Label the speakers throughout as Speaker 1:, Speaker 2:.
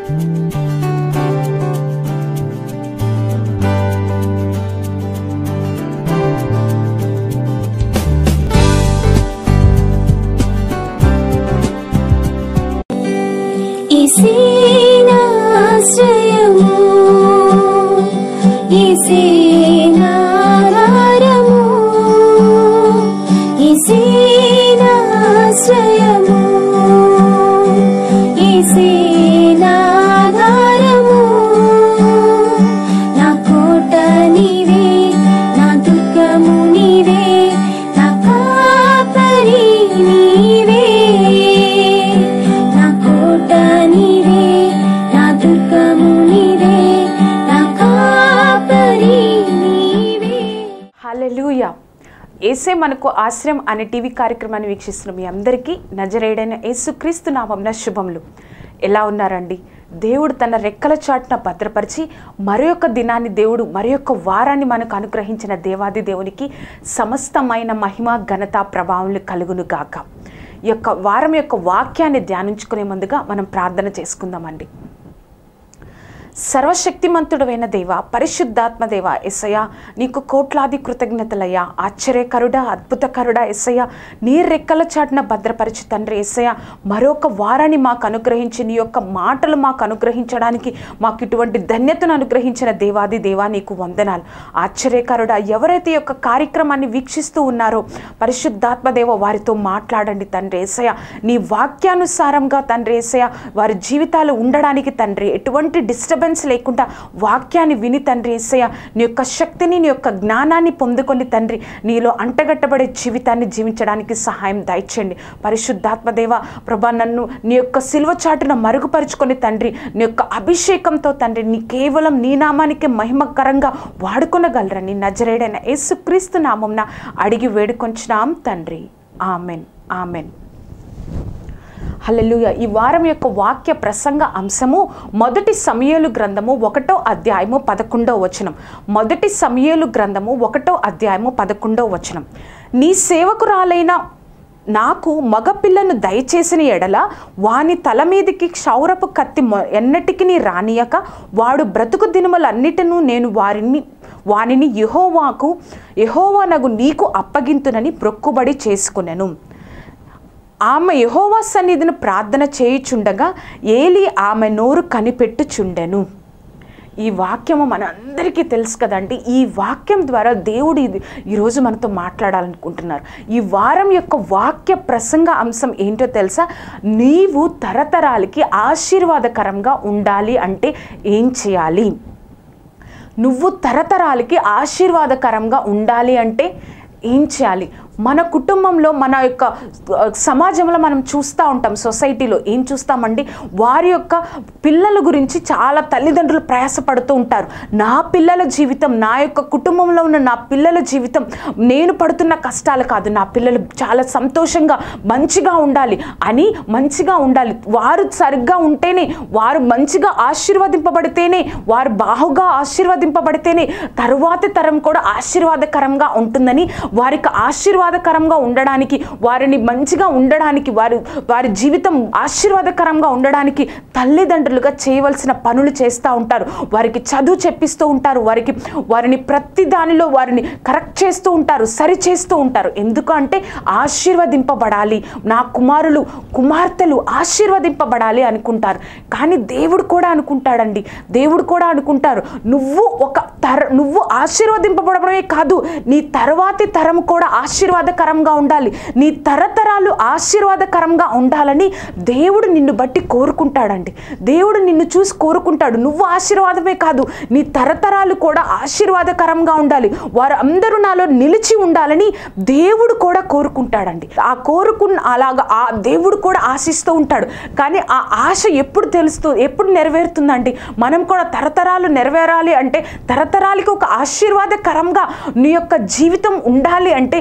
Speaker 1: ఈసేనాశ్రయము ఈసేనాధారము ఈసేనాశ్రయము ఈసేనాధారము నా కోట నీవే నా దుర్గము నీవే నా కాపరి నీవే నా కోట నీవే నా దుర్గము నీవే నా కాపరి నీవే
Speaker 2: హల్లెలూయా ఏసే మనకు ఆశ్రయం అనే టీవీ కార్యక్రమాన్ని వీక్షిస్తున్న మీ అందరికీ నజరేడైన యేసుక్రీస్తు నామంన శుభములు ఎలా ఉన్నారండి దేవుడు తన రెక్కల చాటున భద్రపరిచి మరొక దినాన్ని దేవుడు మరొక వారాన్ని మనకు అనుగ్రహించిన దేవాది దేవునికి సమస్తమైన మహిమ ఘనత ప్రభావములు కలుగును గాక ఈ యొక్క వారం యొక్క వాక్యాన్ని ధ్యానించుకునే ముందుగా మనం ప్రార్థన చేసుకుందామండి సర్వశక్తిమంతుడైన దేవ పరిశుద్ధాత్మ దేవ ఎస్సయ్య నీకు కోట్లాది కృతజ్ఞతలయ్యా ఆశ్చర్యకరుడా అద్భుతకరుడా ఎస్సయ్య నీ రెక్కల చాటున భద్రపరిచి తండ్రి ఎస్సయ్య మరొక వారాన్ని మాకు అనుగ్రహించి నీ యొక్క మాటలు మాకు అనుగ్రహించడానికి మాకు ఇటువంటి ధన్యతను అనుగ్రహించిన దేవాది దేవా నీకు వందనాలు ఆశ్చర్యకరుడా ఎవరైతే ఈ యొక్క కార్యక్రమాన్ని వీక్షిస్తూ ఉన్నారో పరిశుద్ధాత్మ దేవ వారితో మాట్లాడండి తండ్రి ఏసయ్య నీ వాక్యానుసారంగా తండ్రి ఏసయ్య వారి జీవితాలు ఉండడానికి తండ్రి ఎటువంటి డిస్టర్బెన్స్ లేకుండా వాక్యాన్ని విని తండ్రి ఏసయ్య నీ యొక్క శక్తిని నీ యొక్క జ్ఞానాన్ని పొందుకొని తండ్రి నీలో అంటగట్టబడే జీవితాన్ని జీవించడానికి సహాయం దయచేయండి పరిశుద్ధాత్మ దేవ ప్రభా నన్ను నీ యొక్క సిల్వ చాటున మరుగుపరుచుకొని తండ్రి నీ యొక్క అభిషేకంతో తండ్రి నీ కేవలం నీ నామానికి మహిమకరంగా వాడుకొనగలరని నజరేడైన యేసుక్రీస్తు నామంన అడిగి వేడుకొంచున్నాం తండ్రి ఆమెన్ ఆమెన్ హల్లెలూయా ఈ వారం యొక్క వాక్య ప్రసంగ అంశము మొదటి సమయలు గ్రంథము ఒకటో అధ్యాయము పదకొండో వచనం మొదటి సమయలు గ్రంథము ఒకటో అధ్యాయము పదకొండో వచనం నీ సేవకురాలైన నాకు మగపిల్లను దయచేసిన ఎడల వాని తల మీదికి క్షౌరపు కత్తి మొ- ఎన్నటికి రానియక వాడు బ్రతుకు దినములన్నిటినూ నేను వారిని వానిని యహోవాకు యహోవానగు నీకు అప్పగింతునని ప్రొక్కుబడి చేసుకునెను ఆమె యహోవా సన్నిధిని ప్రార్థన చేయుచుండగా ఏలి ఆమె నోరు కనిపెట్టుచుండెను ఈ వాక్యము మనందరికీ తెలుసు కదండి ఈ వాక్యం ద్వారా దేవుడు ఇది ఈరోజు మనతో మాట్లాడాలనుకుంటున్నారు ఈ వారం యొక్క వాక్య ప్రసంగ అంశం ఏంటో తెలుసా నీవు తరతరాలకి ఆశీర్వాదకరంగా ఉండాలి అంటే ఏం చేయాలి నువ్వు తరతరాలకి ఆశీర్వాదకరంగా ఉండాలి అంటే ఏం చేయాలి మన కుటుంబంలో మన యొక్క ఆ, సమాజంలో మనం చూస్తూ ఉంటాం సొసైటీలో ఏం చూస్తామండి వారి యొక్క పిల్లల గురించి చాలా తల్లిదండ్రులు ప్రయాసపడుతూ ఉంటారు నా పిల్లల జీవితం నా యొక్క కుటుంబంలో ఉన్న నా పిల్లల జీవితం నేను పడుతున్న కష్టాలు కాదు నా పిల్లలు చాలా సంతోషంగా మంచిగా ఉండాలి అని మంచిగా ఉండాలి వారు సరిగ్గా ఉంటేనే వారు మంచిగా ఆశీర్వదింపబడితేనే వారు బాహుగా ఆశీర్వదింపబడితేనే తరువాతి తరం కూడా ఆశీర్వాదకరంగా ఉంటుందని వారికి ఆశీర్వాదకరంగా ఉండడానికి వారిని మంచిగా ఉండడానికి వారి వారి జీవితం ఆశీర్వాదకరంగా ఉండడానికి తల్లిదండ్రులుగా చేయవలసిన పనులు చేస్తూ ఉంటారు వారికి చదువు చెప్పిస్తూ ఉంటారు వారికి వారిని ప్రతి దానిలో వారిని కరెక్ట్ చేస్తూ ఉంటారు సరి చేస్తూ ఉంటారు ఎందుకు అంటే ఆశీర్వదింపబడాలి నా కుమారులు కుమార్తెలు ఆశీర్వదింపబడాలి అనుకుంటారు కానీ దేవుడు కూడా అనుకుంటాడండి దేవుడు కూడా అనుకుంటారు నువ్వు ఒక తర నువ్వు ఆశీర్వదింపబడమే కాదు నీ తర్వాతి తరం కూడా ఆశీర్వాదకరంగా ఉండాలి నీ తరతరాలు ఆశీర్వాదకరంగా ఉండాలని దేవుడు నిన్ను బట్టి కోరుకుంటాడండి దేవుడు నిన్ను చూసి కోరుకుంటాడు నువ్వు ఆశీర్వాదమే కాదు నీ తరతరాలు కూడా ఆశీర్వాదకరంగా ఉండాలి వారు అందరూ నాలో నిలిచి ఉండాలని దేవుడు కూడా కోరుకుంటాడండి ఆ కోరుకున్న అలాగా ఆ దేవుడు కూడా ఆశిస్తూ ఉంటాడు కానీ ఆ ఆశ ఎప్పుడు తెలుస్తూ ఎప్పుడు నెరవేరుతుందండి మనం కూడా తరతరాలు నెరవేరాలి అంటే తరతరాలకి ఒక ఆశీర్వాదకరంగా నీ యొక్క జీవితం ఉండాలి అంటే ఎలా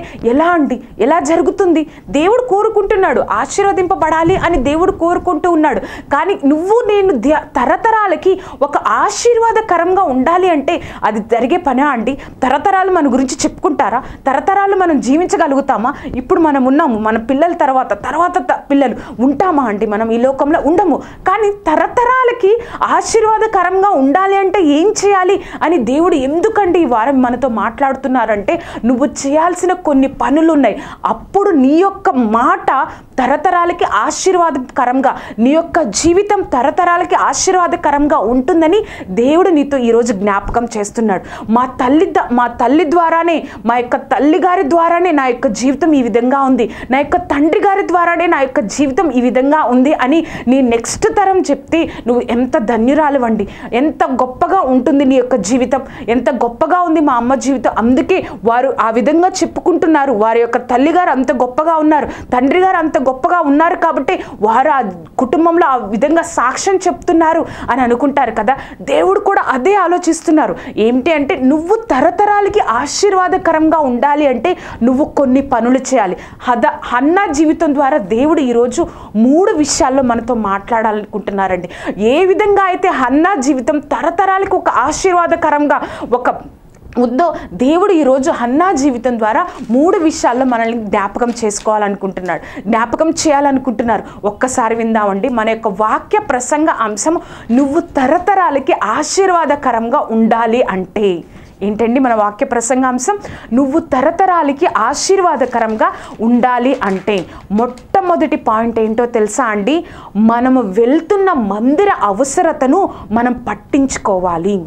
Speaker 2: ఎలా అండి ఎలా జరుగుతుంది దేవుడు కోరుకుంటున్నాడు ఆశీర్వదింపబడాలి అని దేవుడు కోరుకుంటూ ఉన్నాడు కానీ నువ్వు నేను ధ్య- తరతరాలకి ఒక ఆశీర్వాదకరంగా ఉండాలి అంటే అది జరిగే పనా అండి తరతరాలు మన గురించి చెప్పుకుంటారా తరతరాలు మనం జీవించగలుగుతామా ఇప్పుడు మనం ఉన్నాము మన పిల్లల తర్వాత తర్వాత త- పిల్లలు ఉంటామా అండి మనం ఈ లోకంలో ఉండము కానీ తరతరాలకి ఆశీర్వాదకరంగా ఉండాలి అంటే ఏం చేయాలి అని దేవుడు ఎందుకండి ఈ వారం మనతో మాట్లాడుతున్నారంటే నువ్వు చేయాల్సిన కొన్ని పనులు ఉన్నాయి అప్పుడు నీ యొక్క మాట తరతరాలకి ఆశీర్వాదకరంగా నీ యొక్క జీవితం తరతరాలకి ఆశీర్వాదకరంగా ఉంటుందని దేవుడు నీతో ఈరోజు జ్ఞాపకం చేస్తున్నాడు మా తల్లి ద- మా తల్లి ద్వారానే మా యొక్క తల్లి గారి ద్వారానే నా యొక్క జీవితం ఈ విధంగా ఉంది నా యొక్క తండ్రి గారి ద్వారానే నా యొక్క జీవితం ఈ విధంగా ఉంది అని నీ నెక్స్ట్ తరం చెప్తే నువ్వు ఎంత ధన్యురాలువండి ఎంత గొప్పగా ఉంటుంది నీ యొక్క జీవితం ఎంత గొప్పగా ఉంది మా అమ్మ జీవితం అందుకే వారు ఆ విధంగా చెప్పుకుంటున్నారు వారి యొక్క తల్లి గారు అంత గొప్పగా ఉన్నారు తండ్రి గారు అంత గొప్పగా ఉన్నారు కాబట్టి వారు ఆ కుటుంబంలో ఆ విధంగా సాక్ష్యం చెప్తున్నారు అని అనుకుంటారు కదా దేవుడు కూడా అదే ఆలోచిస్తున్నారు ఏంటి అంటే నువ్వు తరతరాలకి ఆశీర్వాదకరంగా ఉండాలి అంటే నువ్వు కొన్ని పనులు చేయాలి హద హన్నా జీవితం ద్వారా దేవుడు ఈరోజు మూడు విషయాల్లో మనతో మాట్లాడాలనుకుంటున్నారండి ఏ విధంగా అయితే హన్నా జీవితం తరతరాలకి ఒక ఆశీర్వాదకరంగా ఒక ఉందో దేవుడు ఈరోజు హన్నా జీవితం ద్వారా మూడు విషయాల్లో మనల్ని జ్ఞాపకం చేసుకోవాలనుకుంటున్నాడు జ్ఞాపకం చేయాలనుకుంటున్నారు ఒక్కసారి విందామండి మన యొక్క వాక్య ప్రసంగ అంశం నువ్వు తరతరాలకి ఆశీర్వాదకరంగా ఉండాలి అంటే ఏంటండి మన వాక్య ప్రసంగాంశం నువ్వు తరతరాలకి ఆశీర్వాదకరంగా ఉండాలి అంటే మొట్టమొదటి పాయింట్ ఏంటో తెలుసా అండి మనము వెళ్తున్న మందిర అవసరతను మనం పట్టించుకోవాలి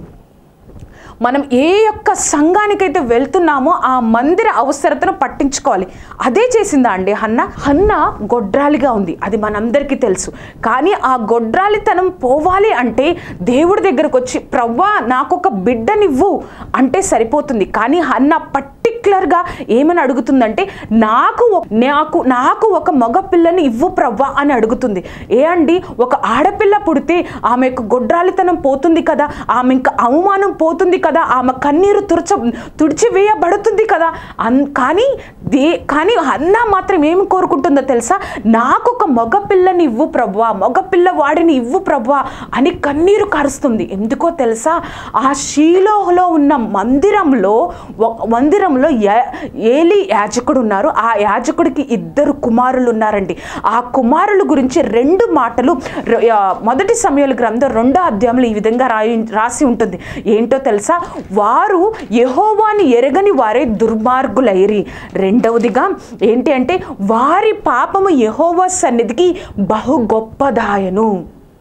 Speaker 2: మనం ఏ యొక్క సంఘానికైతే వెళ్తున్నామో ఆ మందిర అవసరతను పట్టించుకోవాలి అదే చేసిందా అండి హన్న హన్న గొడ్రాలిగా ఉంది అది మనందరికీ తెలుసు కానీ ఆ గొడ్రాలితనం పోవాలి అంటే దేవుడి దగ్గరకు వచ్చి ప్రవ్వా నాకు ఒక బిడ్డనివ్వు అంటే సరిపోతుంది కానీ హన్న పర్టిక్యులర్గా ఏమని అడుగుతుందంటే నాకు ఒ- నాకు నాకు ఒక మగ పిల్లని ఇవ్వు ప్రవ్వా అని అడుగుతుంది ఏ అండి ఒక ఆడపిల్ల పుడితే ఆమె యొక్క గొడ్రాలితనం పోతుంది కదా ఆమె ఇంకా అవమానం పోతుంది కదా ఆమె కన్నీరు తుడచ తుడిచివేయబడుతుంది కదా అన్ కానీ దే కానీ అన్న మాత్రం ఏమి కోరుకుంటుందో తెలుసా నాకు ఒక మగ పిల్లని ఇవ్వు ప్రభువా మగ పిల్లవాడిని ఇవ్వు ప్రభువా అని కన్నీరు కారుస్తుంది ఎందుకో తెలుసా ఆ షీలోహలో ఉన్న మందిరంలో ఒక- మందిరంలో యా- ఏలి యాజకుడు ఉన్నారు ఆ యాజకుడికి ఇద్దరు కుమారులు ఉన్నారండి ఆ కుమారుల గురించి రెండు మాటలు ర- ఆ, మొదటి సమయాల గ్రంథం రెండో అధ్యాయంలో ఈ విధంగా రాయి రాసి ఉంటుంది ఏంటో తెలుసా వారు యెహోవాని ఎరగని వారే దుర్మార్గులైరి రెండవదిగా ఏంటి అంటే వారి పాపము యెహోవా సన్నిధికి బహు గొప్పదాయను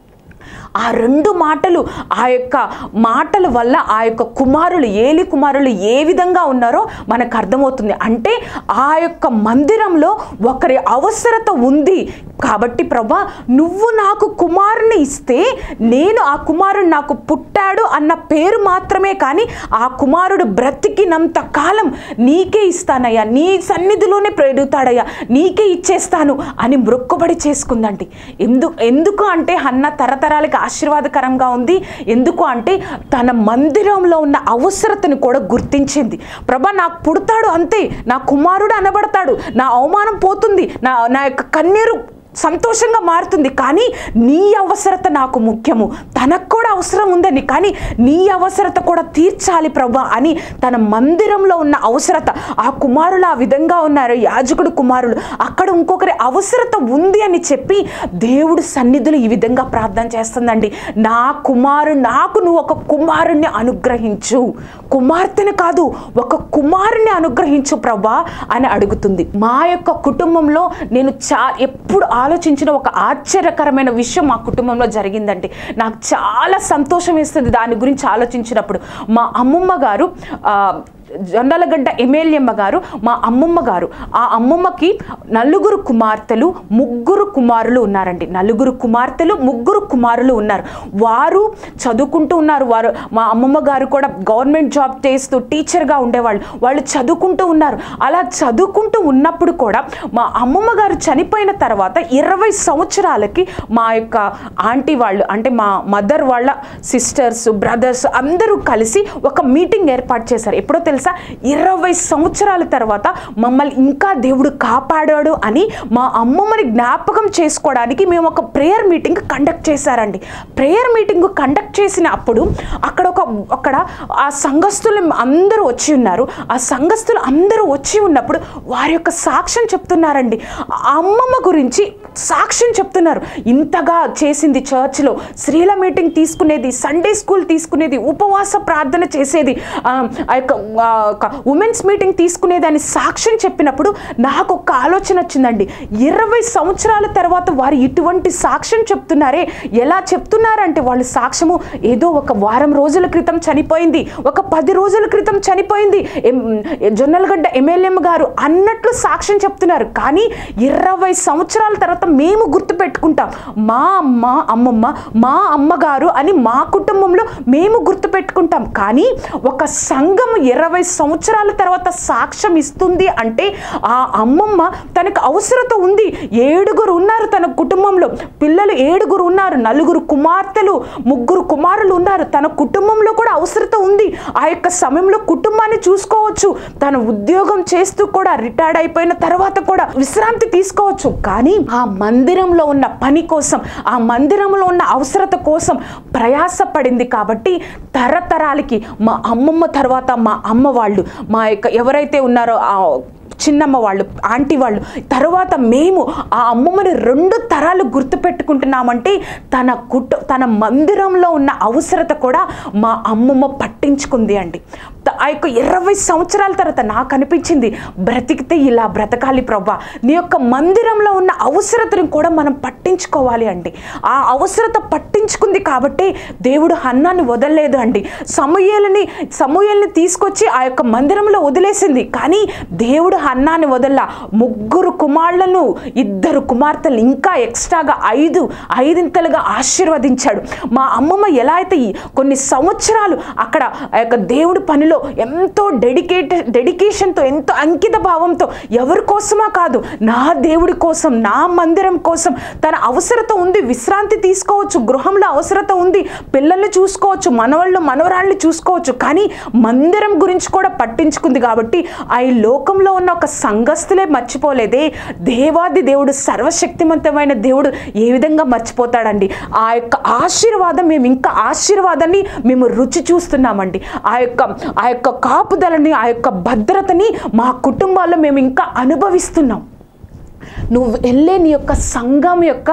Speaker 2: ఆ రెండు మాటలు ఆ యొక్క మాటల వల్ల ఆ యొక్క కుమారులు ఏలి కుమారులు ఏ విధంగా ఉన్నారో మనకు అర్థమవుతుంది అంటే ఆ యొక్క మందిరంలో ఒకరి అవసరత ఉంది కాబట్టి ప్రభా నువ్వు నాకు కుమారుని ఇస్తే నేను ఆ కుమారుడు నాకు పుట్టాడు అన్న పేరు మాత్రమే కానీ ఆ కుమారుడు బ్రతికినంత కాలం నీకే ఇస్తానయ్యా నీ సన్నిధిలోనే పెరుగుతాడయ్యా నీకే ఇచ్చేస్తాను అని మొక్కుబడి చేసుకుందండి ఎందు ఎందుకు అంటే అన్న తరతరాలకి ఆశీర్వాదకరంగా ఉంది ఎందుకు అంటే తన మందిరంలో ఉన్న అవసరతను కూడా గుర్తించింది ప్రభా నాకు పుడతాడు అంతే నా కుమారుడు అనబడతాడు నా అవమానం పోతుంది నా నా యొక్క కన్నీరు సంతోషంగా మారుతుంది కానీ నీ అవసరత నాకు ముఖ్యము తనకు కూడా అవసరం ఉందని కానీ నీ అవసరత కూడా తీర్చాలి ప్రభా అని తన మందిరంలో ఉన్న అవసరత ఆ కుమారులు ఆ విధంగా ఉన్నారు యాజకుడు కుమారులు అక్కడ ఇంకొకరి అవసరత ఉంది అని చెప్పి దేవుడు సన్నిధులు ఈ విధంగా ప్రార్థన చేస్తుందండి నా కుమారు నాకు నువ్వు ఒక కుమారుణ్ణి అనుగ్రహించు కుమార్తెను కాదు ఒక కుమారుని అనుగ్రహించు ప్రభా అని అడుగుతుంది మా యొక్క కుటుంబంలో నేను చా ఎప్పుడు ఆలోచించిన ఒక ఆశ్చర్యకరమైన విషయం మా కుటుంబంలో జరిగిందండి నాకు చాలా సంతోషం వేస్తుంది దాని గురించి ఆలోచించినప్పుడు మా అమ్మమ్మ గారు ఆ, జొండలగడ్డ ఎమ్మెల్యేమ్మ గారు మా అమ్మమ్మ గారు ఆ అమ్మమ్మకి నలుగురు కుమార్తెలు ముగ్గురు కుమారులు ఉన్నారండి నలుగురు కుమార్తెలు ముగ్గురు కుమారులు ఉన్నారు వారు చదువుకుంటూ ఉన్నారు వారు మా అమ్మమ్మ గారు కూడా గవర్నమెంట్ జాబ్ చేస్తూ టీచర్గా ఉండేవాళ్ళు వాళ్ళు చదువుకుంటూ ఉన్నారు అలా చదువుకుంటూ ఉన్నప్పుడు కూడా మా అమ్మమ్మ గారు చనిపోయిన తర్వాత ఇరవై సంవత్సరాలకి మా యొక్క ఆంటీ వాళ్ళు అంటే మా మదర్ వాళ్ళ సిస్టర్స్ బ్రదర్స్ అందరూ కలిసి ఒక మీటింగ్ ఏర్పాటు చేశారు ఎప్పుడో తెలుసా తెలుసా ఇరవై సంవత్సరాల తర్వాత మమ్మల్ని ఇంకా దేవుడు కాపాడాడు అని మా అమ్మమ్మని జ్ఞాపకం చేసుకోవడానికి మేము ఒక ప్రేయర్ మీటింగ్ కండక్ట్ చేశారండి ప్రేయర్ మీటింగ్ కండక్ట్ చేసిన అప్పుడు అక్కడ ఒక అక్కడ ఆ సంఘస్థులు అందరూ వచ్చి ఉన్నారు ఆ సంఘస్థులు అందరూ వచ్చి ఉన్నప్పుడు వారి యొక్క సాక్ష్యం చెప్తున్నారండి ఆ అమ్మమ్మ గురించి సాక్ష్యం చెప్తున్నారు ఇంతగా చేసింది చర్చ్లో స్త్రీల మీటింగ్ తీసుకునేది సండే స్కూల్ తీసుకునేది ఉపవాస ప్రార్థన చేసేది ఆ ఆ యొక్క ఉమెన్స్ మీటింగ్ తీసుకునేది అని సాక్ష్యం చెప్పినప్పుడు నాకు ఒక ఆలోచన వచ్చిందండి ఇరవై సంవత్సరాల తర్వాత వారు ఇటువంటి సాక్ష్యం చెప్తున్నారే ఎలా చెప్తున్నారంటే వాళ్ళు సాక్ష్యము ఏదో ఒక వారం రోజుల క్రితం చనిపోయింది ఒక పది రోజుల క్రితం చనిపోయింది ఎం- జొన్నలగడ్డ ఎమ్మెల్యేం గారు అన్నట్లు సాక్ష్యం చెప్తున్నారు కానీ ఇరవై సంవత్సరాల తర్వాత మేము గుర్తు పెట్టుకుంటాం మా అమ్మ అమ్మమ్మ మా అమ్మగారు అని మా కుటుంబంలో మేము గుర్తు పెట్టుకుంటాం కానీ ఒక సంఘం ఇరవై సంవత్సరాల తర్వాత సాక్ష్యం ఇస్తుంది అంటే ఆ అమ్మమ్మ తనకు అవసరత ఉంది ఏడుగురు ఉన్నారు తన కుటుంబంలో పిల్లలు ఏడుగురు ఉన్నారు నలుగురు కుమార్తెలు ముగ్గురు కుమారులు ఉన్నారు తన కుటుంబంలో కూడా అవసరత ఉంది ఆ యొక్క సమయంలో కుటుంబాన్ని చూసుకోవచ్చు తన ఉద్యోగం చేస్తూ కూడా రిటైర్డ్ అయిపోయిన తర్వాత కూడా విశ్రాంతి తీసుకోవచ్చు కానీ ఆ మందిరంలో ఉన్న పని కోసం ఆ మందిరంలో ఉన్న అవసరత కోసం ప్రయాసపడింది కాబట్టి తరతరాలకి మా అమ్మమ్మ తర్వాత మా అమ్మ వాళ్ళు మా యొక్క ఎవరైతే ఉన్నారో ఆ చిన్నమ్మ వాళ్ళు ఆంటీ వాళ్ళు తర్వాత మేము ఆ అమ్మమ్మని రెండు తరాలు గుర్తుపెట్టుకుంటున్నామంటే తన కుట తన మందిరంలో ఉన్న అవసరత కూడా మా అమ్మమ్మ పట్టించుకుంది అండి త- ఆ యొక్క ఇరవై సంవత్సరాల తర్వాత నాకు అనిపించింది బ్రతికితే ఇలా బ్రతకాలి ప్రభా నీ యొక్క మందిరంలో ఉన్న అవసరతను కూడా మనం పట్టించుకోవాలి అండి ఆ అవసరత పట్టించుకుంది కాబట్టి దేవుడు హన్నాన్ని వదలలేదు అండి సమూయేలని సమూయేల్ని తీసుకొచ్చి ఆ యొక్క మందిరంలో వదిలేసింది కానీ దేవుడు హన్నాన్ని వదల్లా ముగ్గురు కుమారులను ఇద్దరు కుమార్తెలు ఇంకా ఎక్స్ట్రాగా ఐదు ఐదింతలుగా ఆశీర్వదించాడు మా అమ్మమ్మ ఎలా అయితే ఈ కొన్ని సంవత్సరాలు అక్కడ ఆ యొక్క దేవుడి పనిలో ఎంతో డెడికేట్ డెడికేషన్తో ఎంతో అంకిత భావంతో ఎవరి కోసమా కాదు నా దేవుడి కోసం నా మందిరం కోసం తన అవసరత ఉంది విశ్రాంతి తీసుకోవచ్చు గృహంలో అవసరత ఉంది పిల్లల్ని చూసుకోవచ్చు మనవాళ్ళు మనవరాళ్ళు చూసుకోవచ్చు కానీ మందిరం గురించి కూడా పట్టించుకుంది కాబట్టి ఆ ఈ లోకంలో ఉన్న ఒక సంఘస్థులే మర్చిపోలేదే దేవాది దేవుడు సర్వశక్తివంతమైన దేవుడు ఏ విధంగా మర్చిపోతాడండి ఆ యొక్క ఆశీర్వాదం మేము ఇంకా ఆశీర్వాదాన్ని మేము రుచి చూస్తున్నామండి ఆ యొక్క ఆ యొక్క కాపుదలని ఆ యొక్క భద్రతని మా కుటుంబాల్లో మేము ఇంకా అనుభవిస్తున్నాం నువ్వు వెళ్ళే నీ యొక్క సంఘం యొక్క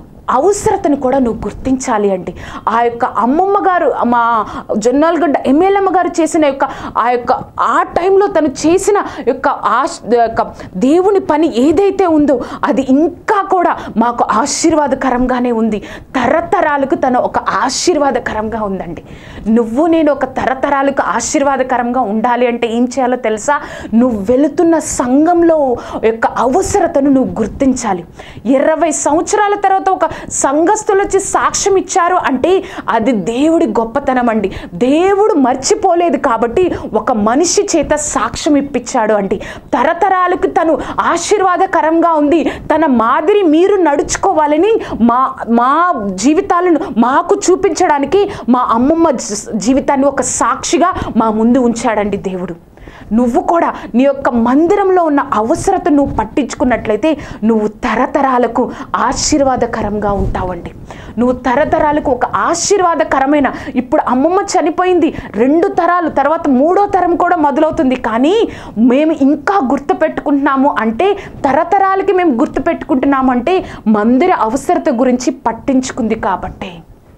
Speaker 2: అవసరతను కూడా నువ్వు గుర్తించాలి అండి ఆ యొక్క అమ్మమ్మ గారు మా జొన్నాలగడ్డ ఎమ్మెల్యేమ్మ గారు చేసిన యొక్క ఆ యొక్క ఆ టైంలో తను చేసిన యొక్క ఆశ యొక్క దేవుని పని ఏదైతే ఉందో అది ఇంకా కూడా మాకు ఆశీర్వాదకరంగానే ఉంది తరతరాలకు తను ఒక ఆశీర్వాదకరంగా ఉందండి నువ్వు నేను ఒక తరతరాలకు ఆశీర్వాదకరంగా ఉండాలి అంటే ఏం చేయాలో తెలుసా నువ్వు వెళుతున్న సంఘంలో యొక్క అవసరతను నువ్వు గుర్తించాలి ఇరవై సంవత్సరాల తర్వాత ఒక సంఘస్థులు వచ్చి సాక్ష్యం ఇచ్చారు అంటే అది దేవుడి గొప్పతనం అండి దేవుడు మర్చిపోలేదు కాబట్టి ఒక మనిషి చేత సాక్ష్యం ఇప్పించాడు అండి తరతరాలకు తను ఆశీర్వాదకరంగా ఉంది తన మాదిరి మీరు నడుచుకోవాలని మా మా జీవితాలను మాకు చూపించడానికి మా అమ్మమ్మ జీ- జీవితాన్ని ఒక సాక్షిగా మా ముందు ఉంచాడండి దేవుడు నువ్వు కూడా నీ యొక్క మందిరంలో ఉన్న అవసరత నువ్వు పట్టించుకున్నట్లయితే నువ్వు తరతరాలకు ఆశీర్వాదకరంగా ఉంటావండి నువ్వు తరతరాలకు ఒక ఆశీర్వాదకరమైన ఇప్పుడు అమ్మమ్మ చనిపోయింది రెండు తరాలు తర్వాత మూడో తరం కూడా మొదలవుతుంది కానీ మేము ఇంకా గుర్తు పెట్టుకుంటున్నాము అంటే తరతరాలకి మేము గుర్తు పెట్టుకుంటున్నాము అంటే మందిర అవసరత గురించి పట్టించుకుంది కాబట్టి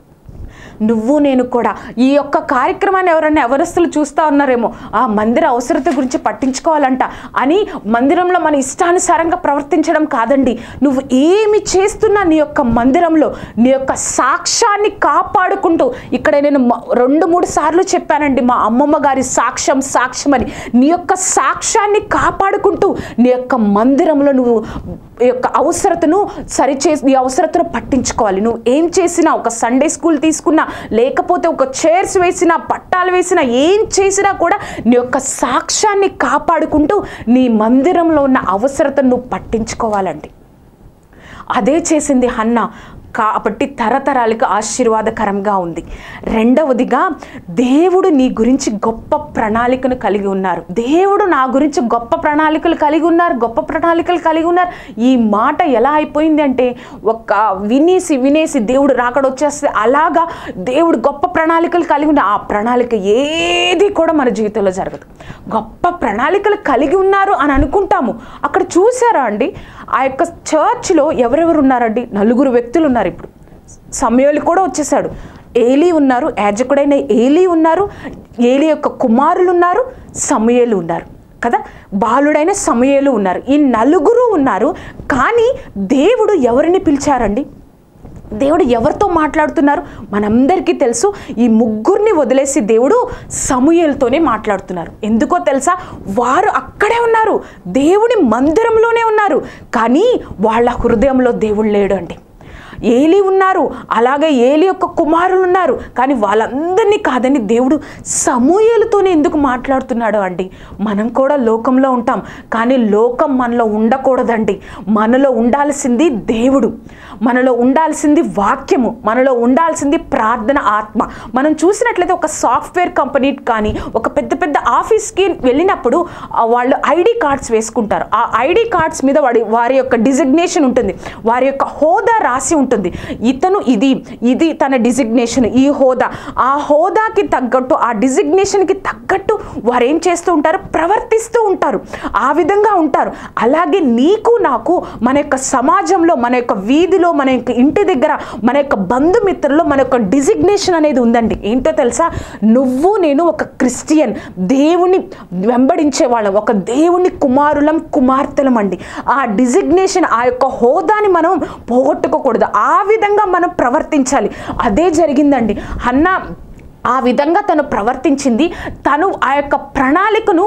Speaker 2: నువ్వు నేను కూడా ఈ యొక్క కార్యక్రమాన్ని ఎవరైనా ఎవరస్తులు చూస్తూ ఉన్నారేమో ఆ మందిర అవసరత గురించి పట్టించుకోవాలంట అని మందిరంలో మన ఇష్టానుసారంగా ప్రవర్తించడం కాదండి నువ్వు ఏమి చేస్తున్నా నీ యొక్క మందిరంలో నీ యొక్క సాక్ష్యాన్ని కాపాడుకుంటూ ఇక్కడ నేను మ- రెండు మూడు సార్లు చెప్పానండి మా అమ్మమ్మ గారి సాక్ష్యం సాక్ష్యం అని నీ యొక్క సాక్ష్యాన్ని కాపాడుకుంటూ నీ యొక్క మందిరంలో నువ్వు ఈ యొక్క అవసరతను సరిచేసి నీ అవసరతను పట్టించుకోవాలి నువ్వు ఏం చేసినా ఒక సండే స్కూల్ తీసుకున్నా లేకపోతే ఒక చైర్స్ వేసినా పట్టాలు వేసినా ఏం చేసినా కూడా నీ యొక్క సాక్ష్యాన్ని కాపాడుకుంటూ నీ మందిరంలో ఉన్న అవసరతను నువ్వు పట్టించుకోవాలండి అదే చేసింది హన్న కాబట్టి తరతరాలకు ఆశీర్వాదకరంగా ఉంది రెండవదిగా దేవుడు నీ గురించి గొప్ప ప్రణాళికను కలిగి ఉన్నారు దేవుడు నా గురించి గొప్ప ప్రణాళికలు కలిగి ఉన్నారు గొప్ప ప్రణాళికలు కలిగి ఉన్నారు ఈ మాట ఎలా అయిపోయింది అంటే ఒక వినేసి వినేసి దేవుడు రాకడ వచ్చేస్తే అలాగా దేవుడు గొప్ప ప్రణాళికలు కలిగి ఉన్న ఆ ప్రణాళిక ఏది కూడా మన జీవితంలో జరగదు గొప్ప ప్రణాళికలు కలిగి ఉన్నారు అని అనుకుంటాము అక్కడ చూసారా అండి ఆ యొక్క చర్చ్లో ఎవరెవరు ఉన్నారండి నలుగురు వ్యక్తులు ఉన్నారు ఇప్పుడు సమయాలు కూడా వచ్చేసాడు ఏలీ ఉన్నారు యాజకుడైన ఏలీ ఉన్నారు ఏలీ యొక్క కుమారులు ఉన్నారు సమయలు ఉన్నారు కదా బాలుడైన సమయలు ఉన్నారు ఈ నలుగురు ఉన్నారు కానీ దేవుడు ఎవరిని పిలిచారండి దేవుడు ఎవరితో మాట్లాడుతున్నారు మనందరికీ తెలుసు ఈ ముగ్గురిని వదిలేసి దేవుడు సమూయేలతోనే మాట్లాడుతున్నారు ఎందుకో తెలుసా వారు అక్కడే ఉన్నారు దేవుడి మందిరంలోనే ఉన్నారు కానీ వాళ్ళ హృదయంలో దేవుడు లేడు అండి ఏలి ఉన్నారు అలాగే ఏలి యొక్క కుమారులు ఉన్నారు కానీ వాళ్ళందరినీ కాదని దేవుడు సమూహలతోనే ఎందుకు మాట్లాడుతున్నాడు అండి మనం కూడా లోకంలో ఉంటాం కానీ లోకం మనలో ఉండకూడదండి మనలో ఉండాల్సింది దేవుడు మనలో ఉండాల్సింది వాక్యము మనలో ఉండాల్సింది ప్రార్థన ఆత్మ మనం చూసినట్లయితే ఒక సాఫ్ట్వేర్ కంపెనీ కానీ ఒక పెద్ద పెద్ద ఆఫీస్కి వెళ్ళినప్పుడు ఆ వాళ్ళు ఐడి కార్డ్స్ వేసుకుంటారు ఆ ఐడి కార్డ్స్ మీద వాడి వారి యొక్క డిజిగ్నేషన్ ఉంటుంది వారి యొక్క హోదా రాసి ఉంటుంది ఇతను ఇది ఇది తన డిజిగ్నేషన్ ఈ హోదా ఆ హోదాకి తగ్గట్టు ఆ డిజిగ్నేషన్కి తగ్గట్టు వారు ఏం చేస్తూ ఉంటారు ప్రవర్తిస్తూ ఉంటారు ఆ విధంగా ఉంటారు అలాగే నీకు నాకు మన యొక్క సమాజంలో మన యొక్క వీధిలో మన యొక్క ఇంటి దగ్గర మన యొక్క బంధుమిత్రుల్లో మన యొక్క డిజిగ్నేషన్ అనేది ఉందండి ఏంటో తెలుసా నువ్వు నేను ఒక క్రిస్టియన్ దేవుని వెంబడించే వాళ్ళం ఒక దేవుని కుమారులం కుమార్తెలం అండి ఆ డిజిగ్నేషన్ ఆ యొక్క హోదాని మనం పోగొట్టుకోకూడదు ఆ విధంగా మనం ప్రవర్తించాలి అదే జరిగిందండి అన్న ఆ విధంగా తను ప్రవర్తించింది తను ఆ యొక్క ప్రణాళికను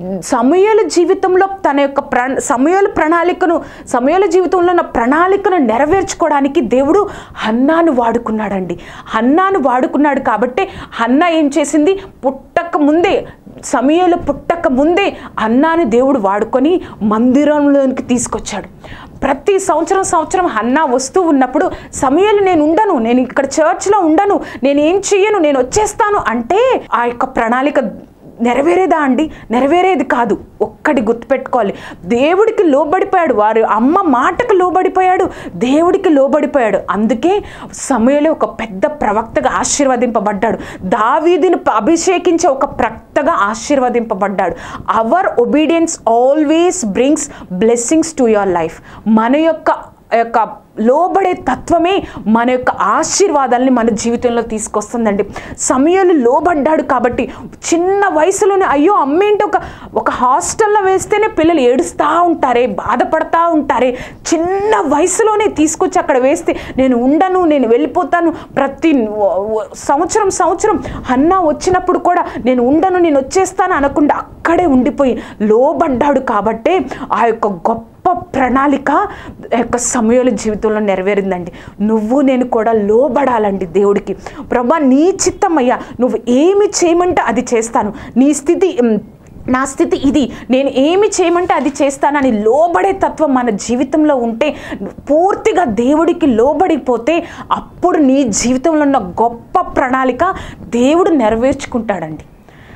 Speaker 2: సమయాల జీవితంలో తన యొక్క ప్ర సమయాల ప్రణాళికను సమయాల జీవితంలో ఉన్న ప్రణాళికను నెరవేర్చుకోవడానికి దేవుడు హన్నాను వాడుకున్నాడండి హన్నాను వాడుకున్నాడు కాబట్టి హన్నా ఏం చేసింది పుట్టక ముందే సమయాలు పుట్టక ముందే అన్నాని దేవుడు వాడుకొని మందిరంలోనికి తీసుకొచ్చాడు ప్రతి సంవత్సరం సంవత్సరం హన్నా వస్తూ ఉన్నప్పుడు సమయాలు నేను ఉండను నేను ఇక్కడ చర్చ్లో ఉండను నేను ఏం చెయ్యను నేను వచ్చేస్తాను అంటే ఆ యొక్క ప్రణాళిక నెరవేరేదా అండి నెరవేరేది కాదు ఒక్కటి గుర్తుపెట్టుకోవాలి దేవుడికి లోబడిపోయాడు వారు అమ్మ మాటకు లోబడిపోయాడు దేవుడికి లోబడిపోయాడు అందుకే సమయంలో ఒక పెద్ద ప్రవక్తగా ఆశీర్వదింపబడ్డాడు దావీదిని అభిషేకించే ఒక ప్రక్తగా ఆశీర్వదింపబడ్డాడు our obedience always brings blessings to your life మన యొక్క యొక్క లోబడే తత్వమే మన యొక్క ఆశీర్వాదాలని మన జీవితంలో తీసుకొస్తుందండి సమయాలు లోబడ్డాడు కాబట్టి చిన్న వయసులోనే అయ్యో అమ్మేంటి ఒక ఒక హాస్టల్లో వేస్తేనే పిల్లలు ఏడుస్తూ ఉంటారే బాధపడతా ఉంటారే చిన్న వయసులోనే తీసుకొచ్చి అక్కడ వేస్తే నేను ఉండను నేను వెళ్ళిపోతాను ప్రతి వ- వ- సంవత్సరం సంవత్సరం అన్న వచ్చినప్పుడు కూడా నేను ఉండను నేను వచ్చేస్తాను అనకుండా అక్కడే ఉండిపోయి లోబడ్డాడు కాబట్టే ఆ యొక్క గొప్ప గొప్ప ప్రణాళిక యొక్క సమయాల జీవితంలో నెరవేరిందండి నువ్వు నేను కూడా లోబడాలండి దేవుడికి ప్రభా నీ చిత్తమయ్యా నువ్వు ఏమి చేయమంటే అది చేస్తాను నీ స్థితి ఉమ్, నా స్థితి ఇది నేను ఏమి చేయమంటే అది చేస్తానని లోబడే తత్వం మన జీవితంలో ఉంటే పూర్తిగా దేవుడికి లోబడిపోతే అప్పుడు నీ జీవితంలో ఉన్న గొప్ప ప్రణాళిక దేవుడు నెరవేర్చుకుంటాడండి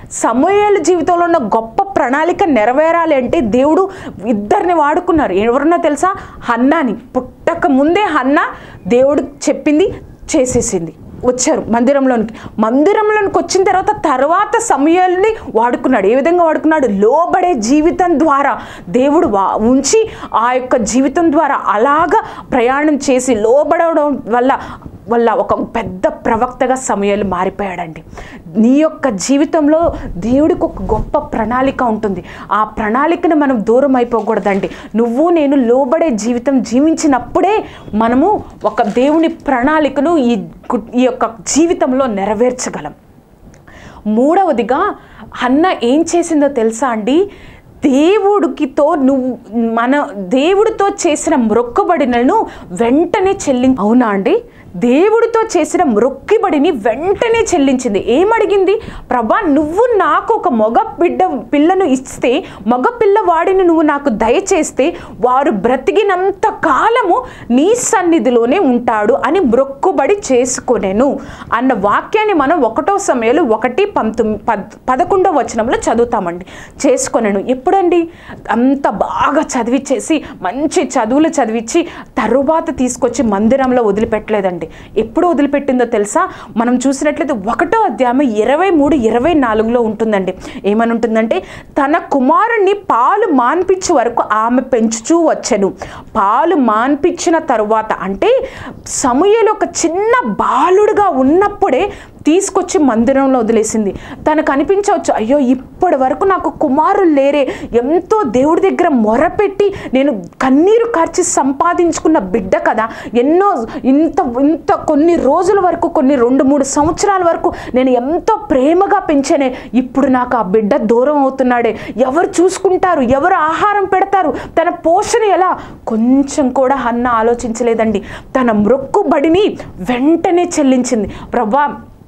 Speaker 2: సమయాల జీవితంలో ఉన్న గొప్ప ప్రణాళిక నెరవేరాలి అంటే దేవుడు ఇద్దరిని వాడుకున్నారు ఎవరన్నా తెలుసా హన్నాని పుట్టక ముందే హన్నా దేవుడు చెప్పింది చేసేసింది వచ్చారు మందిరంలోనికి మందిరంలోనికి వచ్చిన తర్వాత తర్వాత సమయాల్ని వాడుకున్నాడు ఏ విధంగా వాడుకున్నాడు లోబడే జీవితం ద్వారా దేవుడు వా ఉంచి ఆ యొక్క జీవితం ద్వారా అలాగా ప్రయాణం చేసి లోబడడం వల్ల వల్ల ఒక పెద్ద ప్రవక్తగా సమయాలు మారిపోయాడండి నీ యొక్క జీవితంలో దేవుడికి ఒక గొప్ప ప్రణాళిక ఉంటుంది ఆ ప్రణాళికను మనం దూరం అయిపోకూడదండి నువ్వు నేను లోబడే జీవితం జీవించినప్పుడే మనము ఒక దేవుని ప్రణాళికను ఈ గు- ఈ యొక్క జీవితంలో నెరవేర్చగలం మూడవదిగా అన్న ఏం చేసిందో తెలుసా అండి దేవుడికితో నువ్వు మన దేవుడితో చేసిన మొక్కుబడినను వెంటనే చెల్లి అవునా అండి దేవుడితో చేసిన మ్రొక్కిబడిని వెంటనే చెల్లించింది ఏమడిగింది ప్రభా నువ్వు నాకు ఒక మగ బిడ్డ పిల్లను ఇస్తే మగ పిల్లవాడిని నువ్వు నాకు దయచేస్తే వారు బ్రతికినంత కాలము నీ సన్నిధిలోనే ఉంటాడు అని మ్రొక్కుబడి చేసుకొనెను అన్న వాక్యాన్ని మనం ఒకటో సమయంలో ఒకటి పంతొమ్మిది పద్ పదకొండవ వచనంలో చదువుతామండి చేసుకొనెను ఎప్పుడండి అంత బాగా చదివిచ్చేసి మంచి చదువులు చదివించి తరువాత తీసుకొచ్చి మందిరంలో వదిలిపెట్టలేదండి ఎప్పుడు వదిలిపెట్టిందో తెలుసా మనం చూసినట్లయితే ఒకటో అధ్యాయం ఇరవై మూడు ఇరవై నాలుగులో ఉంటుందండి ఏమని ఉంటుందంటే తన కుమారుణ్ణి పాలు మాన్పించే వరకు ఆమె పెంచుచూ వచ్చెను పాలు మాన్పించిన తరువాత అంటే సమయంలో ఒక చిన్న బాలుడుగా ఉన్నప్పుడే తీసుకొచ్చి మందిరంలో వదిలేసింది తనకు అనిపించవచ్చు అయ్యో ఇప్పటి వరకు నాకు కుమారులు లేరే ఎంతో దేవుడి దగ్గర మొరపెట్టి నేను కన్నీరు కార్చి సంపాదించుకున్న బిడ్డ కదా ఎన్నో ఇంత ఇంత కొన్ని రోజుల వరకు కొన్ని రెండు మూడు సంవత్సరాల వరకు నేను ఎంతో ప్రేమగా పెంచానే ఇప్పుడు నాకు ఆ బిడ్డ దూరం అవుతున్నాడే ఎవరు చూసుకుంటారు ఎవరు ఆహారం పెడతారు తన పోషణ ఎలా కొంచెం కూడా హన్న ఆలోచించలేదండి తన మ్రొక్కుబడిని వెంటనే చెల్లించింది ప్రభా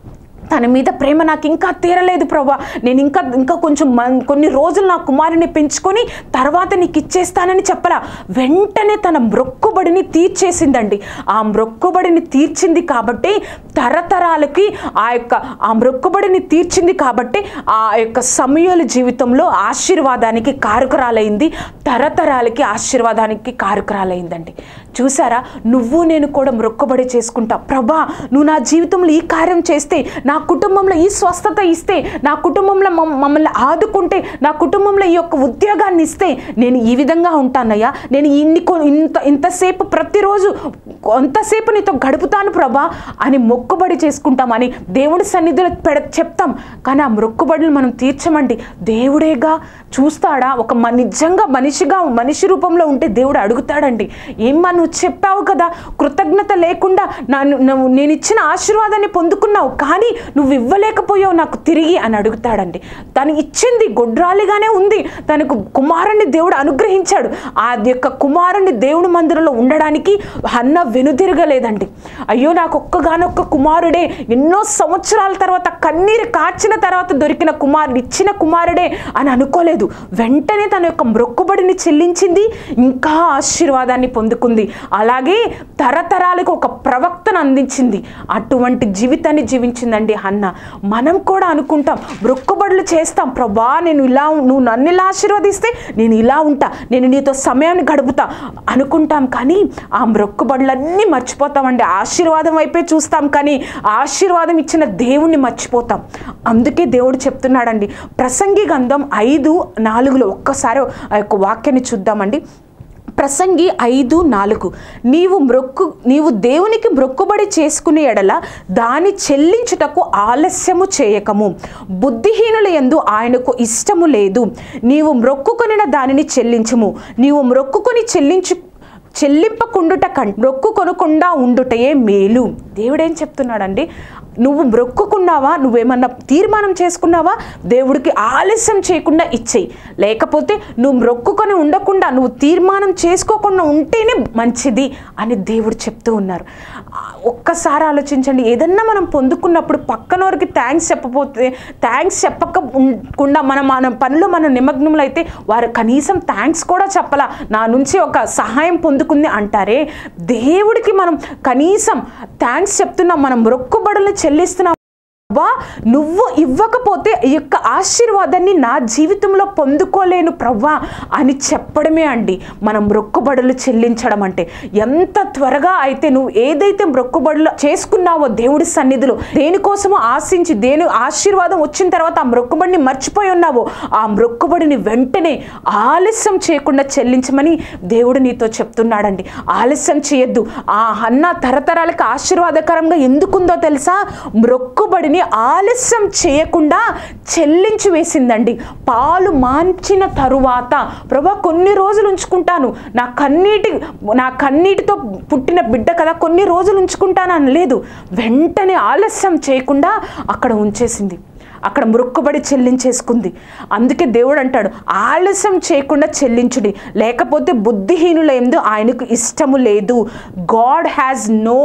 Speaker 2: తన మీద ప్రేమ నాకు ఇంకా తీరలేదు ప్రభా నేను ఇంకా ఇంకా కొంచెం మన్- కొన్ని రోజులు నా కుమారుని పెంచుకొని తర్వాత నీకు ఇచ్చేస్తానని చెప్పలా వెంటనే తన మ్రొక్కుబడిని తీర్చేసిందండి ఆ మ్రొక్కుబడిని తీర్చింది కాబట్టి తరతరాలకి ఆ యొక్క ఆ మ్రొక్కుబడిని తీర్చింది కాబట్టి ఆ యొక్క సమయాల జీవితంలో ఆశీర్వాదానికి కారుకురాలైంది తరతరాలకి ఆశీర్వాదానికి కారుకురాలైందండి చూసారా నువ్వు నేను కూడా మ్రొక్కుబడి చేసుకుంటా ప్రభా నువ్వు నా జీవితంలో ఈ కార్యం చేస్తే నా కుటుంబంలో ఈ స్వస్థత ఇస్తే నా కుటుంబంలో మమ్- మమ్మల్ని ఆదుకుంటే నా కుటుంబంలో ఈ యొక్క ఉద్యోగాన్ని ఇస్తే నేను ఈ విధంగా ఉంటానయ్యా నేను ఇన్ని కొ- ఇంత ఇంతసేపు ప్రతిరోజు కొంతసేపు నీతో గడుపుతాను ప్రభా అని మొక్కుబడి చేసుకుంటామని దేవుడి సన్నిధిలో పెడ చెప్తాం కానీ ఆ మొక్కుబడులు మనం తీర్చమండి దేవుడేగా చూస్తాడా ఒక మ- నిజంగా మనిషిగా మనిషి రూపంలో ఉంటే దేవుడు అడుగుతాడండి ఏమ్మా నువ్వు చెప్పావు కదా కృతజ్ఞత లేకుండా నన్ను నువ్వు నేను ఇచ్చిన ఆశీర్వాదాన్ని పొందుకున్నావు కానీ నువ్వు ఇవ్వలేకపోయావు నాకు తిరిగి అని అడుగుతాడండి తను ఇచ్చింది గొడ్రాలిగానే ఉంది తనకు కుమారుణ్ణి దేవుడు అనుగ్రహించాడు ఆ యొక్క కుమారుణ్ణి దేవుని మందిరంలో ఉండడానికి హన్న వెనుదిరగలేదండి అయ్యో నాకు ఒక్కగానొక్క కుమారుడే ఎన్నో సంవత్సరాల తర్వాత కన్నీరు కార్చిన తర్వాత దొరికిన కుమారుడు ఇచ్చిన కుమారుడే అని అనుకోలేదు వెంటనే తన యొక్క మ్రొక్కుబడిని చెల్లించింది ఇంకా ఆశీర్వాదాన్ని పొందుకుంది అలాగే తరతరాలకు ఒక ప్రవక్తను అందించింది అటువంటి జీవితాన్ని జీవించిందండి హన్న మనం కూడా అనుకుంటాం మొక్కుబడులు చేస్తాం ప్రభా నేను ఇలా ఉం- నువ్వు నన్ను ఇలా ఆశీర్వదిస్తే నేను ఇలా ఉంటా నేను నీతో సమయాన్ని గడుపుతా అనుకుంటాం కానీ ఆ మొక్కుబడులన్నీ మర్చిపోతామండి ఆశీర్వాదం వైపే చూస్తాం కానీ ఆశీర్వాదం ఇచ్చిన దేవుణ్ణి మర్చిపోతాం అందుకే దేవుడు చెప్తున్నాడండి ప్రసంగి గంధం ఐదు నాలుగులో ఒక్కసారి ఆ యొక్క వాక్యాన్ని చూద్దామండి ప్రసంగి ఐదు నాలుగు నీవు మ్రొక్కు నీవు దేవునికి మ్రొక్కుబడి చేసుకునే ఎడల దాని చెల్లించుటకు ఆలస్యము చేయకము బుద్ధిహీనుల యందు ఆయనకు ఇష్టము లేదు నీవు మ్రొక్కుకొనిన దానిని చెల్లించుము నీవు మ్రొక్కుకొని చెల్లించు చెల్లింపకుండుట కం మొక్కు కొనకుండా ఉండుటయే మేలు దేవుడేం చెప్తున్నాడండి నువ్వు మొక్కుకున్నావా నువ్వేమన్నా తీర్మానం చేసుకున్నావా దేవుడికి ఆలస్యం చేయకుండా ఇచ్చేయి లేకపోతే నువ్వు మొక్కుకొని ఉండకుండా నువ్వు తీర్మానం చేసుకోకుండా ఉంటేనే మంచిది అని దేవుడు చెప్తూ ఉన్నారు ఆ, ఒక్కసారి ఆలోచించండి ఏదన్నా మనం పొందుకున్నప్పుడు పక్కనోరికి థ్యాంక్స్ చెప్పపోతే థ్యాంక్స్ చెప్పకుండా మనం మన పనిలో మన నిమగ్నంలో అయితే వారు కనీసం థ్యాంక్స్ కూడా చెప్పలా నా నుంచి ఒక సహాయం పొందుకుంది అంటారే దేవుడికి మనం కనీసం థ్యాంక్స్ చెప్తున్నాం మనం మొక్కుబడులు చెల్లిస్తున్నాం వా నువ్వు ఇవ్వకపోతే ఈ యొక్క ఆశీర్వాదాన్ని నా జీవితంలో పొందుకోలేను ప్రవ్వా అని చెప్పడమే అండి మనం మొక్కుబడులు చెల్లించడం అంటే ఎంత త్వరగా అయితే నువ్వు ఏదైతే మొక్కుబడులు చేసుకున్నావో దేవుడి సన్నిధిలో దేనికోసమో ఆశించి దేని ఆశీర్వాదం వచ్చిన తర్వాత ఆ మొక్కుబడిని మర్చిపోయి ఉన్నావో ఆ మొక్కుబడిని వెంటనే ఆలస్యం చేయకుండా చెల్లించమని దేవుడు నీతో చెప్తున్నాడండి ఆలస్యం చేయొద్దు ఆ అన్న తరతరాలకు ఆశీర్వాదకరంగా ఎందుకుందో తెలుసా మొక్కుబడిని ఆలస్యం చేయకుండా చెల్లించి వేసిందండి పాలు మాంచిన తరువాత ప్రభా కొన్ని రోజులు ఉంచుకుంటాను నా కన్నీటి నా కన్నీటితో పుట్టిన బిడ్డ కదా కొన్ని రోజులు ఉంచుకుంటాను అని లేదు వెంటనే ఆలస్యం చేయకుండా అక్కడ ఉంచేసింది అక్కడ మొక్కుబడి చెల్లించేసుకుంది అందుకే దేవుడు అంటాడు ఆలస్యం చేయకుండా చెల్లించుడి లేకపోతే బుద్ధిహీనుల ఎందు ఆయనకు ఇష్టము లేదు God has no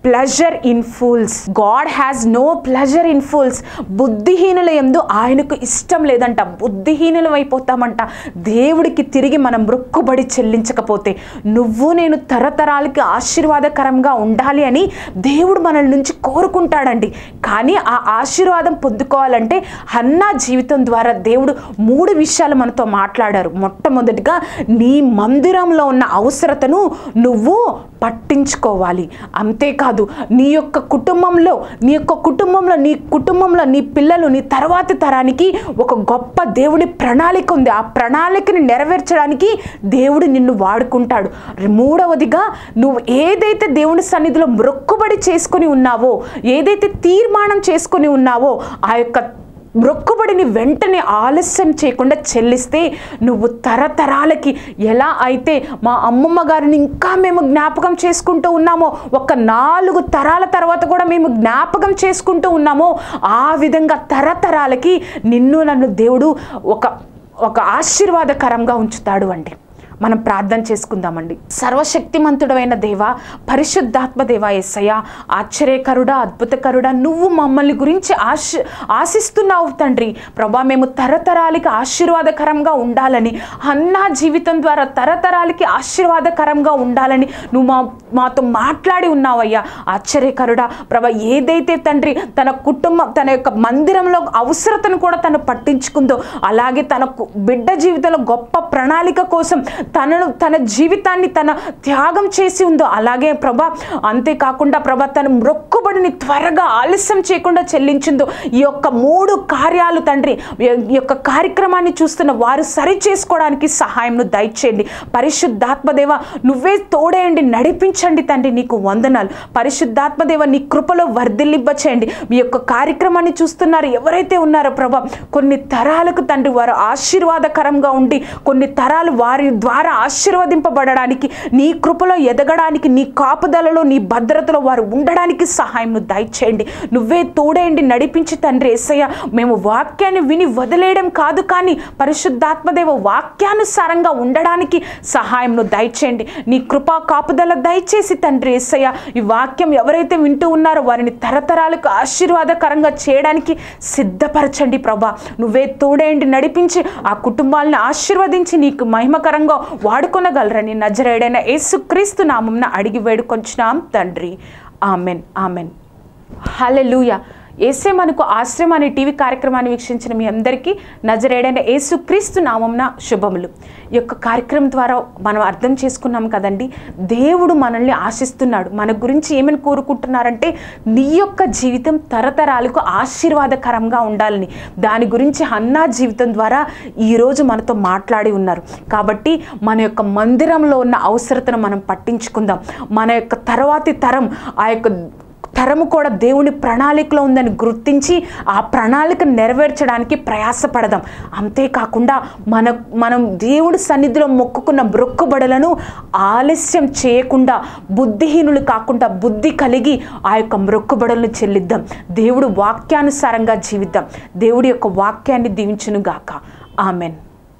Speaker 2: pleasure in fools God has no pleasure in fools బుద్ధిహీనుల ఎందు ఆయనకు ఇష్టం లేదంట బుద్ధిహీనులం అయిపోతామంట దేవుడికి తిరిగి మనం మొక్కుబడి చెల్లించకపోతే నువ్వు నేను తరతరాలకి ఆశీర్వాదకరంగా ఉండాలి అని దేవుడు మన నుంచి కోరుకుంటాడండి కానీ ఆ ఆశీర్వాదం పొందుకోవాలంటే హన్నా జీవితం ద్వారా దేవుడు మూడు విషయాలు మనతో మాట్లాడారు మొట్టమొదటిగా నీ మందిరంలో ఉన్న అవసరతను నువ్వు పట్టించుకోవాలి అంతేకాదు నీ యొక్క కుటుంబంలో నీ యొక్క కుటుంబంలో నీ కుటుంబంలో నీ పిల్లలు నీ తర్వాతి తరానికి ఒక గొప్ప దేవుడి ప్రణాళిక ఉంది ఆ ప్రణాళికని నెరవేర్చడానికి దేవుడు నిన్ను వాడుకుంటాడు మూడవదిగా నువ్వు ఏదైతే దేవుని సన్నిధిలో మొక్కుబడి చేసుకొని ఉన్నావో ఏదైతే తీర్మానం చేసుకొని ఉన్నావో ఆ యొక్క మొక్కుబడిని వెంటనే ఆలస్యం చేయకుండా చెల్లిస్తే నువ్వు తరతరాలకి ఎలా అయితే మా అమ్మమ్మ గారిని ఇంకా మేము జ్ఞాపకం చేసుకుంటూ ఉన్నామో ఒక నాలుగు తరాల తర్వాత కూడా మేము జ్ఞాపకం చేసుకుంటూ ఉన్నామో ఆ విధంగా తరతరాలకి నిన్ను నన్ను దేవుడు ఒక ఒక ఆశీర్వాదకరంగా ఉంచుతాడు అండి మనం ప్రార్థన చేసుకుందామండి సర్వశక్తిమంతుడైన దేవ పరిశుద్ధాత్మ దేవ ఎస్సయ్య ఆశ్చర్యకరుడా అద్భుతకరుడా నువ్వు మమ్మల్ని గురించి ఆశ ఆశిస్తున్నావు తండ్రి ప్రభా మేము తరతరాలకి ఆశీర్వాదకరంగా ఉండాలని అన్నా జీవితం ద్వారా తరతరాలకి ఆశీర్వాదకరంగా ఉండాలని నువ్వు మా మాతో మాట్లాడి ఉన్నావయ్యా ఆశ్చర్యకరుడా ప్రభా ఏదైతే తండ్రి తన కుటుంబం తన యొక్క మందిరంలో అవసరతను కూడా తను పట్టించుకుందో అలాగే తన కు- బిడ్డ జీవితంలో గొప్ప ప్రణాళిక కోసం తనను తన జీవితాన్ని తన త్యాగం చేసి ఉందో అలాగే ప్రభా అంతేకాకుండా ప్రభా తన మొక్కుబడిని త్వరగా ఆలస్యం చేయకుండా చెల్లించిందో ఈ యొక్క మూడు కార్యాలు తండ్రి ఈ యొక్క కార్యక్రమాన్ని చూస్తున్న వారు సరి చేసుకోవడానికి సహాయంను దయచేయండి పరిశుద్ధాత్మదేవ నువ్వే తోడేయండి నడిపించండి తండ్రి నీకు వందనాలు పరిశుద్ధాత్మదేవ నీ కృపలో వర్ధిల్లిబ్బ చేయండి మీ యొక్క కార్యక్రమాన్ని చూస్తున్నారు ఎవరైతే ఉన్నారో ప్రభా కొన్ని తరాలకు తండ్రి వారు ఆశీర్వాదకరంగా ఉండి కొన్ని తరాలు వారి ద్వారా ఆశీర్వదింపబడడానికి నీ కృపలో ఎదగడానికి నీ కాపుదలలో నీ భద్రతలో వారు ఉండడానికి సహాయం దయచేయండి నువ్వే తోడేయండి నడిపించి తండ్రి ఏసయ్య మేము వాక్యాన్ని విని వదిలేయడం కాదు కానీ పరిశుద్ధాత్మదేవ వాక్యానుసారంగా ఉండడానికి సహాయంను దయచేయండి నీ కృపా కాపుదల దయచేసి తండ్రి ఏసయ్య ఈ వాక్యం ఎవరైతే వింటూ ఉన్నారో వారిని తరతరాలకు ఆశీర్వాదకరంగా చేయడానికి సిద్ధపరచండి ప్రభా నువ్వే తోడేయండి నడిపించి ఆ కుటుంబాలను ఆశీర్వదించి నీకు మహిమకరంగా వాడుకొనగలరని నజరేడైన యేసుక్రీస్తు నామంన అడిగి వేడుకొంచున్నాం తండ్రి ఆమెన్ ఆమెన్ హల్లెలూయా ఏసే మనకు ఆశ్రయం అనే టీవీ కార్యక్రమాన్ని వీక్షించిన మీ అందరికీ నజరేడైన యేసుక్రీస్తు నామంన శుభములు ఈ యొక్క కార్యక్రమం ద్వారా మనం అర్థం చేసుకున్నాం కదండి దేవుడు మనల్ని ఆశిస్తున్నాడు మన గురించి ఏమని కోరుకుంటున్నారంటే నీ యొక్క జీవితం తరతరాలకు ఆశీర్వాదకరంగా ఉండాలని దాని గురించి హన్నా జీవితం ద్వారా ఈరోజు మనతో మాట్లాడి ఉన్నారు కాబట్టి మన యొక్క మందిరంలో ఉన్న అవసరతను మనం పట్టించుకుందాం మన యొక్క తర్వాతి తరం ఆ యొక్క తరము కూడా దేవుని ప్రణాళికలో ఉందని గుర్తించి ఆ ప్రణాళిక నెరవేర్చడానికి ప్రయాసపడదాం అంతేకాకుండా మన మనం దేవుడి సన్నిధిలో మొక్కుకున్న మొక్కుబడులను ఆలస్యం చేయకుండా బుద్ధిహీనులు కాకుండా బుద్ధి కలిగి ఆ యొక్క మొక్కుబడులను చెల్లిద్దాం దేవుడు వాక్యానుసారంగా జీవిద్దాం దేవుడి యొక్క వాక్యాన్ని దీవించును గాక ఆమెన్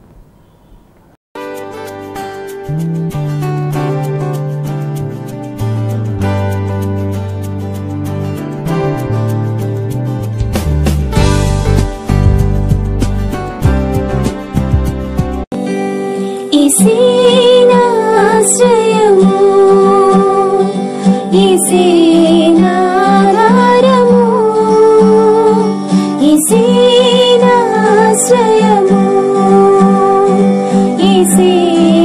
Speaker 1: ఈసేనాశ్రయము ఈసేనాధారము ఈసేనాశ్రయము ఈసేనాధారము